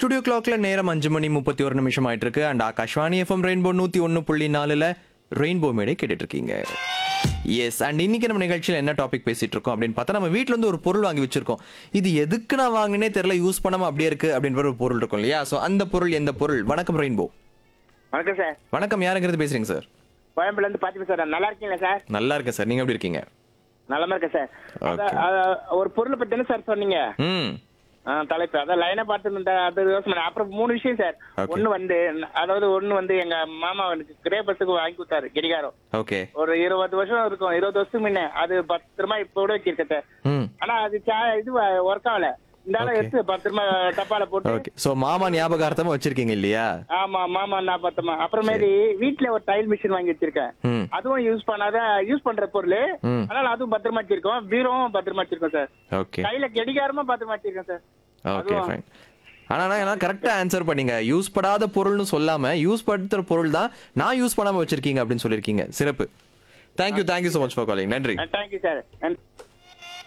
Studio கிளாக்ல நேரம் அஞ்சு மணி முப்பத்தி ஒரு நிமிஷம் ஆயிட்டு இருக்கு அண்ட் ஆகாஷ்வாணி எஃப்எம் ரெயின்போ நூத்தி ஒன்னு புள்ளி நாலுல ரெயின்போ மேடை கேட்டுட்டு இருக்கீங்க எஸ் அண்ட் இன்னைக்கு நம்ம நிகழ்ச்சியில் என்ன டாபிக் பேசிட்டு இருக்கோம் அப்படின்னு பார்த்தா நம்ம வீட்ல இருந்து ஒரு பொருள் வாங்கி வச்சிருக்கோம் இது எதுக்கு நான் வாங்கினே தெரியல யூஸ் பண்ணாம அப்படியே இருக்கு அப்படின்ற ஒரு பொருள் இருக்கும் இல்லையா ஸோ அந்த பொருள் எந்த பொருள் வணக்கம் ரெயின்போ வணக்கம் சார் வணக்கம் யாருங்கிறது பேசுறீங்க சார் கோயம்புல இருந்து பாத்திமா சார் நல்லா இருக்கீங்களா சார் நல்லா இருக்கேன் சார் நீங்க எப்படி இருக்கீங்க நலமா இருக்கேன் சார் அத- Okay. அத- ஒரு பொருளை பத்தி என்ன சார் சொன்னீங்க ம் ஆ, தலைப்பு அதான் லைனா பார்த்து அது யோசனை பண்ணேன். அப்புறம் மூணு விஷயம் சார் Okay. ஒண்ணு வந்து அதாவது ஒண்ணு வந்து எங்க மாமா எனக்கு கிரே பஸ்ஸுக்கு வாங்கி கொடுத்தாரு கடிகாரம் ஓகே ஒரு இருபது வருஷம் இருக்கும் இருபது வருஷத்துக்கு முன்ன அது பத்திரமா இப்ப கூட வச்சிருக்கேன் சார் ம் ஆனா அது சா- இது ஒர்க் ஆகல இந்த ஆளை Okay. எடுத்து பத்திரமா டப்பால போட்டு ஓகே ஸோ மாமா ஞாபகார்த்தமா வச்சிருக்கீங்க இல்லையா ஆமா மாமா நான் பத்திரமா அப்புறமேரி வீட்டுல ஒரு டைல் மிஷின் வாங்கி வச்சிருக்கேன் ம் அதுவும் யூஸ் பண்ணாத யூஸ் பண்ற பொருள் ம். அதனால அதுவும் பத்திரமா வச்சிருக்கோம் பீரோவும் பத்திரமா வச்சிருக்கோம் சார் ஓகே கையில கெடிகாரமா பத்திரமா வச்சிருக்கேன் சார் ஓகே அதுவும். ஃபைன் ஆனா நான் கரெக்டா ஆன்சர் பண்ணீங்க யூஸ் படாத பொருள்னு சொல்லாம யூஸ் படுத்துற பொருள் தான் நான் யூஸ் பண்ணாம வச்சிருக்கீங்க அப்படின்னு சொல்லியிருக்கீங்க சிறப்பு thank you thank you so much for calling நன்றி தேங்க்யூ சார்